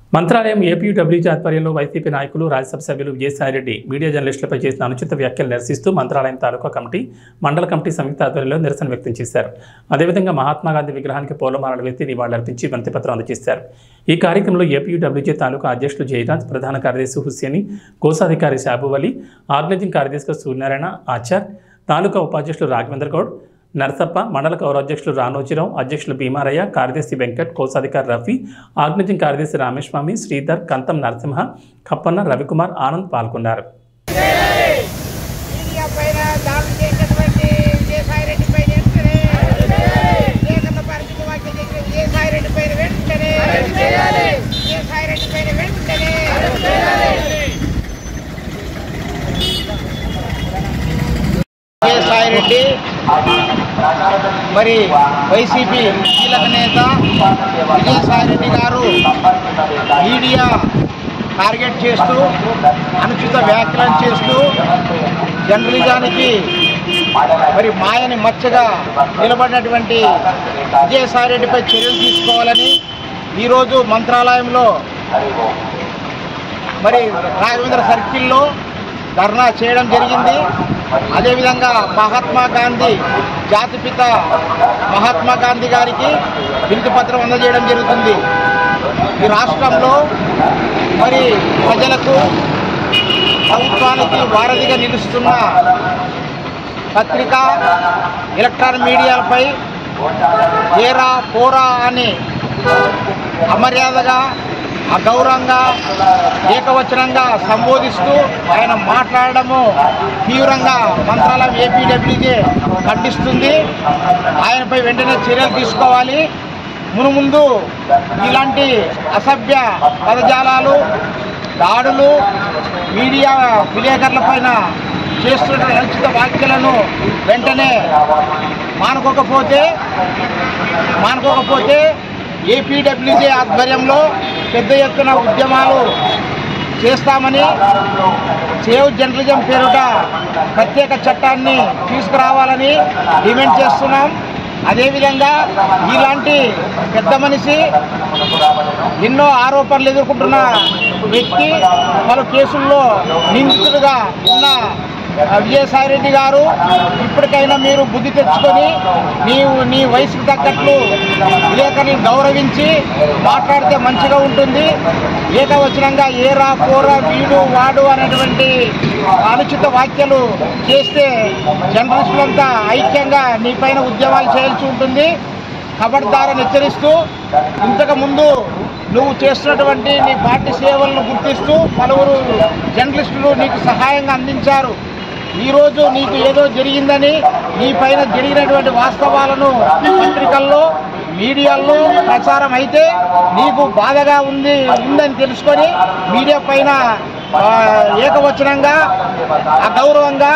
Mantralayam APWG ఆధ్వర్యంలో YCP నాయకులు రాజ్యసభ సభ్యులు విజయసాయిరెడ్డి మీడియా జర్నలిస్టులపై చేసిన అనుచిత వ్యాఖ్యలు నిరసిస్తూ మంత్రాలయం తాలూకా కమిటీ మండల కమిటీ సంయుక్త ఆధ్వర్యంలో నిరసన వ్యక్తం చేశారు అదేవిధంగా మహాత్మా గాంధీ విగ్రహానికి పూలమాలలు వేసి నివాళులర్పించి వినతిపత్రం అందజేశారు ఈ కార్యక్రమంలో ఏపీడబ్ల్యూజీ తాలూకా అధ్యక్షులు జయరాజ్ ప్రధాన కార్యదర్శి హుస్సేని కోశాధికారి షాబు అలీ ఆర్గనైజింగ్ కార్యదర్శిగా సూర్యనారాయణ ఆచార్ తాలూకా ఉపాధ్యక్షులు రాఘవేంద్ర గౌడ్ నరసప్ప మండల గౌరవాధ్యక్షులు రానోజీరావు అధ్యక్షులు భీమారయ్య కార్యదర్శి వెంకట్ కోశాధికారి రఫీ ఆర్గనైజింగ్ కార్యదర్శి రామేశ్వామి శ్రీధర్ కంతం నరసింహ కప్పన్న రవికుమార్ ఆనంద్ పాల్గొన్నారు మీడియా పైన దాడులు చేసినటువంటి విజయసాయిరెడ్డి పైన వెంటనే వివేకానంద పరిస్థితి వాక్యం చేసిన విజయసాయిరెడ్డి పైన వెంటనే విజయసాయిరెడ్డి పైన వెంటనే విజయసాయిరెడ్డి మరి వైసీపీ కీలక నేత విజయసాయిరెడ్డి గారు మీడియా టార్గెట్ చేస్తూ అనుచిత వ్యాఖ్యలను చేస్తూ జర్నలిజానికి మరి మాయని మచ్చగా నిలబడినటువంటి విజయసాయిరెడ్డిపై చర్యలు తీసుకోవాలని ఈరోజు మంత్రాలయంలో మరి రాఘవేంద్ర సర్కిల్లో ధర్నా చేయడం జరిగింది అదేవిధంగా మహాత్మా గాంధీ జాతిపిత మహాత్మా గాంధీ గారికి వినతి పత్రం అందజేయడం జరుగుతుంది ఈ రాష్ట్రంలో మరి ప్రజలకు ప్రభుత్వానికి వారధిగా నిలుస్తున్న పత్రిక ఎలక్ట్రానిక్ మీడియాపై ఏరా పోరా అని అమర్యాదగా అగౌరవంగా ఏకవచనంగా సంబోధిస్తూ ఆయన మాట్లాడడము తీవ్రంగా మంత్రాలయం ఏపీడబ్ల్యూజే ఖండిస్తుంది ఆయనపై వెంటనే చర్యలు తీసుకోవాలి మునుముందు ఇలాంటి అసభ్య పదజాలాలు దాడులు మీడియా విలేకరుల పైన చేస్తున్న అనుచిత వ్యాఖ్యలను వెంటనే మానుకోకపోతే మానుకోకపోతే ఏపీడబ్ల్యూజే ఆధ్వర్యంలో పెద్ద ఎత్తున ఉద్యమాలు చేస్తామని సేవ్ జర్నలిజం పేరుట ప్రత్యేక చట్టాన్ని తీసుకురావాలని డిమాండ్ చేస్తున్నాం అదేవిధంగా ఇలాంటి పెద్ద మనిషి ఎన్నో ఆరోపణలు ఎదుర్కొంటున్న వ్యక్తి పలు కేసుల్లో నిందితుడుగా ఉన్న ఆ, విజయసాయిరెడ్డి గారు ఇప్పటికైనా మీరు బుద్ధి తెచ్చుకొని నీవు నీ వయసుకు తగ్గట్లు విలేకరులను గౌరవించి మాట్లాడితే మంచిగా ఉంటుంది ఏకవచనంగా ఏరా పోరా వీడు వాడు అనేటువంటి అనుచిత వ్యాఖ్యలు చేస్తే జర్నలిస్టులంతా ఐక్యంగా నీ పైన ఉద్యమాలు చేయాల్సి ఉంటుంది ఖబర్దారని హెచ్చరిస్తూ ఇంతకు ముందు నువ్వు చేస్తున్నటువంటి నీ పార్టీ సేవలను గుర్తిస్తూ పలువురు జర్నలిస్టులు నీకు సహాయంగా అందించారు ఈరోజు నీకు ఏదో జరిగిందని నీ పైన జరిగినటువంటి వాస్తవాలను పత్రికల్లో మీడియాల్లో ప్రచారం అయితే నీకు బాధగా ఉంది ఉందని తెలుసుకొని మీడియా పైన ఆ, ఏకవచనంగా అగౌరవంగా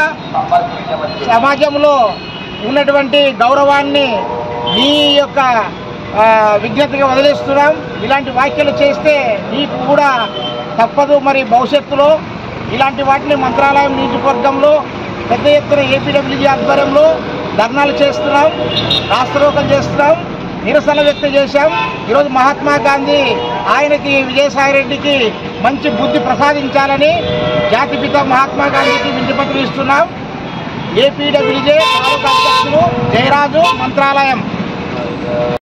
సమాజంలో ఉన్నటువంటి గౌరవాన్ని నీ యొక్క ఆ, విజ్ఞతగా వదిలేస్తున్నాం ఇలాంటి వ్యాఖ్యలు చేస్తే నీకు కూడా తప్పదు మరి భవిష్యత్తులో ఇలాంటి వాటిని మంత్రాలయం నియోజకవర్గంలో పెద్ద ఎత్తున ఏపీడబ్ల్యూజీ ఆధ్వర్యంలో ధర్నాలు చేస్తున్నాం రాష్ట్రోకం చేస్తున్నాం నిరసన వ్యక్తం చేశాం ఈరోజు మహాత్మా గాంధీ ఆయనకి విజయసాయిరెడ్డికి మంచి బుద్ధి ప్రసాదించాలని జాతిపిత మహాత్మా గాంధీకి వింటిపత్రం ఇస్తున్నాం ఏపీడబ్ల్యూజే తాలూకా అధ్యక్షులు జయరాజు మంత్రాలయం